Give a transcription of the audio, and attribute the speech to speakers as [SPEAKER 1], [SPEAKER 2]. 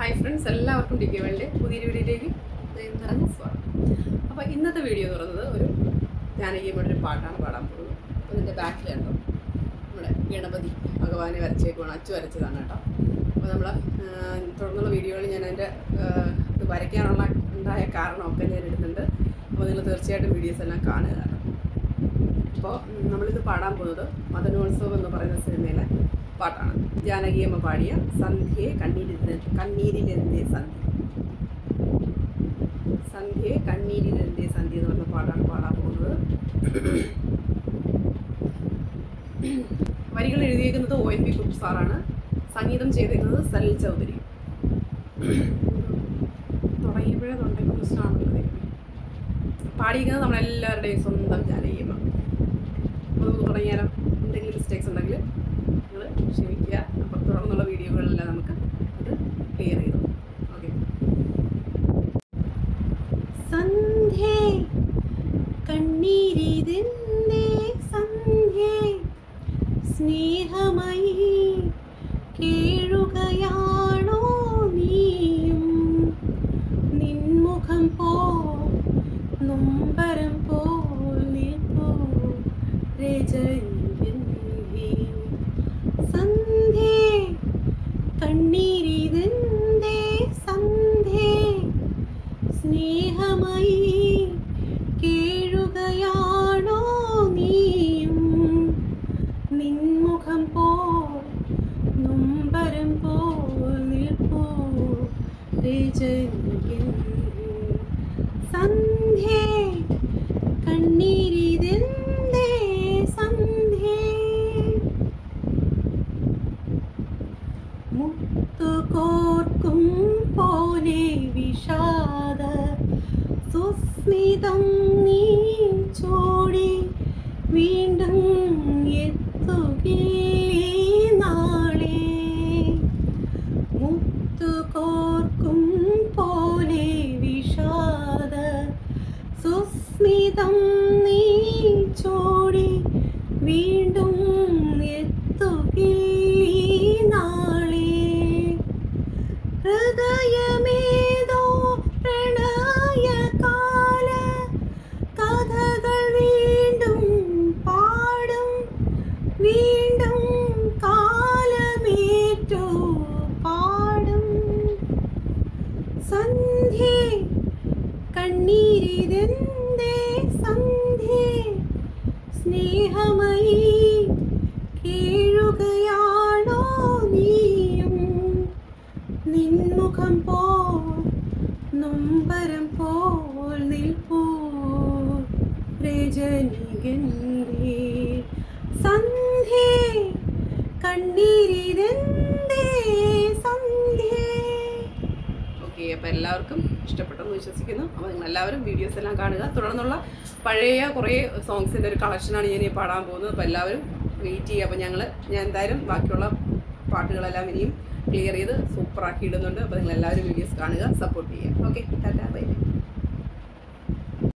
[SPEAKER 1] hi friends എല്ലാവർക്കും T K വേൾഡിൻ്റെ പുതിയൊരു വീഡിയോയിലേക്ക് നിറഞ്ഞ സ്വാഗതം അപ്പോൾ ഇന്നത്തെ വീഡിയോ എന്ന് പറയുന്നത് ഒരു ജാനകിയമ്മയുടെ ഒരു പാട്ടാണ് പാടാൻ പോകുന്നത് അപ്പോൾ ഇതിൻ്റെ ബാക്കിൽ കണ്ടോ നമ്മുടെ ഗണപതി ഭഗവാനെ വരച്ചേക്കുവാണ് അച്ചു വരച്ചതാണ് കേട്ടോ അപ്പോൾ നമ്മൾ തുടർന്നുള്ള വീഡിയോകളിൽ ഞാൻ അതിൻ്റെ ഇത് വരയ്ക്കാനുള്ള ഉണ്ടായ കാരണമൊക്കെ ഞാൻ ഇടുന്നുണ്ട് അപ്പോൾ നിങ്ങൾ തീർച്ചയായിട്ടും വീഡിയോസ് എല്ലാം കാണുക കേട്ടോ അപ്പോൾ നമ്മളിത് പാടാൻ പോകുന്നത് മദനോത്സവം എന്ന് പറയുന്ന സിനിമയിലെ പാട്ടാണ് ജാനകിയമ്മ പാടിയ സന്ധ്യയെ കണ്ണീരിലെ കണ്ണീരിലെന്തേ സന്ധ്യ സന്ധ്യയെ കണ്ണീരിലെന്തേ സന്ധ്യ എന്ന് പറഞ്ഞ പാട്ടാണ് പാടാൻ പോകുന്നത് വരികൾ എഴുതിയേക്കുന്നത് ഒ എൻ വി കുട്ടി സാറാണ് സംഗീതം ചെയ്തേക്കുന്നത് സലിൽ ചൗധരി തുടങ്ങിയപ്പോഴേ തൊണ്ടയ്ക്ക് പ്രശ്നമാണുള്ളത് പാടിയിരിക്കുന്നത് നമ്മളെല്ലാവരുടെയും സ്വന്തം ജാനകിയമ്മ അപ്പോൾ നമുക്ക് തുടങ്ങിയാലോ എന്തെങ്കിലും മിസ്റ്റേക്സ് ഉണ്ടെങ്കിൽ നിങ്ങൾ ക്ഷമിക്കുക അപ്പോൾ തുടർന്നുള്ള വീഡിയോകളിലെല്ലാം നമുക്ക് അത് ക്ലിയർ ചെയ്തു ഓക്കെ സന്ധ്യേ കണ്ണീരിതിൻ്റെ സന്ധ്യേ സ്നേഹമയി കേഴുകയാണോ നീയും നിൻമുഖം പോ നൊമ്പരം പോൽ നിൽപ്പൂ രജനിഗന്ധി സന്ധ്യേ കണ്ണീരിതെന്തേ സന്ധ്യേ സ്നേഹമയി കേഴുകയാണോ നീയും നിൻമുഖം പോൽ നൊമ്പരം പോൽ നിൽപ്പൂ രജനിഗന്ധി സന്ധ്യേ കണ്ണീരിതെന്തേ സന്ധ്യേ മുത്തുകോർക്കും പോലെ വിഷാദ സുസ്മിതം നീ ചോടി വീണ്ടും എത്തുകില്ലേ നാളെ മുത്തുകോർക്കും പോലെ വിഷാദ സുസ്മിതം നീ ചോടി വീണ്ടും എത്തുകില്ലേ നാളെ ഹൃദയമേതോ പ്രണയകാല കഥകൾ വീണ്ടും പാടും വീണ്ടും കാലമേറ്റോ പാടും സന്ധ്യേ കണ്ണീരിതെന്തേ സന്ധ്യേ സ്നേഹമയി കേഴുകയാണോ നീയും നിൻമുഖം പോൽ നൊമ്പരം പോൽ നിൽപ്പൂ രജനിഗന്ധി സന്ധ്യേ കണ്ണീരിതെന്തേ സന്ധ്യേ ഓക്കെ അപ്പോൾ എല്ലാവർക്കും ഇഷ്ടപ്പെട്ടെന്ന് വിശ്വസിക്കുന്നു അപ്പോൾ നിങ്ങൾ എല്ലാവരും വീഡിയോസ് എല്ലാം കാണുക തുടർന്നുള്ള പഴയ കുറേ സോങ്സിൻ്റെ ഒരു കളക്ഷനാണ് ഞാൻ ഈ പാടാൻ പോകുന്നത് അപ്പോൾ എല്ലാവരും വെയിറ്റ് ചെയ്യുക അപ്പോൾ ഞങ്ങൾ ഞാൻ എന്തായാലും ബാക്കിയുള്ള പാട്ടുകളെല്ലാം ഇനിയും ക്ലിയർ ചെയ്ത് സൂപ്പറാക്കി ഇടുന്നുണ്ട് അപ്പോൾ നിങ്ങൾ എല്ലാവരും വീഡിയോസ് കാണുക സപ്പോർട്ട് ചെയ്യുക ഓക്കെ ടാറ്റാ ബൈ ബൈ